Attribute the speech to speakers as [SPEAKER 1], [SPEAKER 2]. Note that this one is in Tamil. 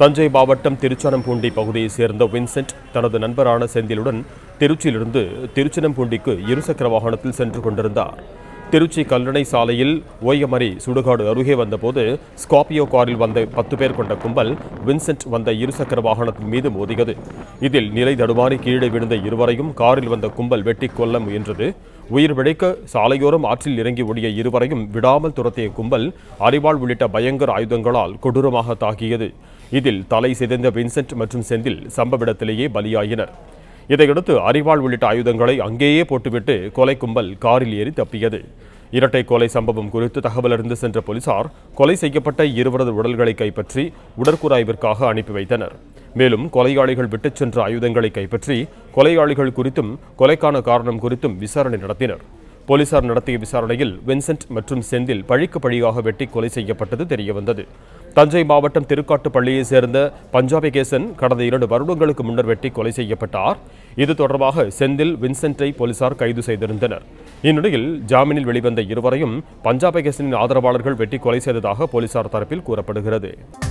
[SPEAKER 1] தஞ்சை மாவட்டம் திருச்சனம்பூண்டி பகுதியைச் சேர்ந்த வின்சென்ட் தனது நண்பரான செந்திலுடன் திருச்சியிலிருந்து திருச்சினம்பூண்டிக்கு இருசக்கர வாகனத்தில் சென்று கொண்டிருந்தார் திருச்சி கல்லணை சாலையில் ஓயமரி சுடுகாடு அருகே வந்தபோது ஸ்கார்பியோ காரில் வந்த பத்து பேர் கொண்ட கும்பல் வின்சென்ட் வந்த இருசக்கர வாகனத்தின் மீது மோதியது இதில் நிலை தடுமாறி கீழே விழுந்த இருவரையும் காரில் வந்த கும்பல் வெட்டி கொல்ல முயன்றது உயிர் பிழைக்க சாலையோரம் ஆற்றில் இறங்கி ஓடிய இருவரையும் விடாமல் துரத்திய கும்பல் அரிவாள் உள்ளிட்ட பயங்கர ஆயுதங்களால் கொடூரமாக தாக்கியது இதில் தலை சிதைந்த வின்சென்ட் மற்றும் செந்தில் சம்பவ இடத்திலேயே பலியாயினர் இதையடுத்து அரிவாள் உள்ளிட்ட ஆயுதங்களை அங்கேயே போட்டுவிட்டு கொலை கும்பல் காரில் ஏறி தப்பியது இரட்டை கொலை சம்பவம் குறித்து தகவல் அறிந்து சென்ற போலீசார் கொலை செய்யப்பட்ட இருவரது உடல்களை கைப்பற்றி உடற்கூராய்விற்காக அனுப்பி வைத்தனர் மேலும் கொலையாளிகள் விட்டுச் சென்ற ஆயுதங்களை கைப்பற்றி கொலையாளிகள் குறித்தும் கொலைக்கான காரணம் குறித்தும் விசாரணை நடத்தினர் போலீசார் நடத்திய விசாரணையில் வின்சென்ட் மற்றும் செந்தில் பழிக்கு பழியாக வெட்டி கொலை செய்யப்பட்டது தெரியவந்தது தஞ்சை மாவட்டம் திருக்காட்டுப்பள்ளியைச் சேர்ந்த பஞ்சாபி கேசன் கடந்த இரண்டு வருடங்களுக்கு முன்னர் வெட்டி கொலை செய்யப்பட்டார் இது தொடர்பாக செந்தில் வின்சென்ட்டை போலீசார் கைது செய்திருந்தனர் இந்நிலையில் ஜாமீனில் வெளிவந்த இருவரையும் பஞ்சாபி கேசனின் ஆதரவாளர்கள் வெட்டி கொலை செய்ததாக போலீசார் தரப்பில் கூறப்படுகிறது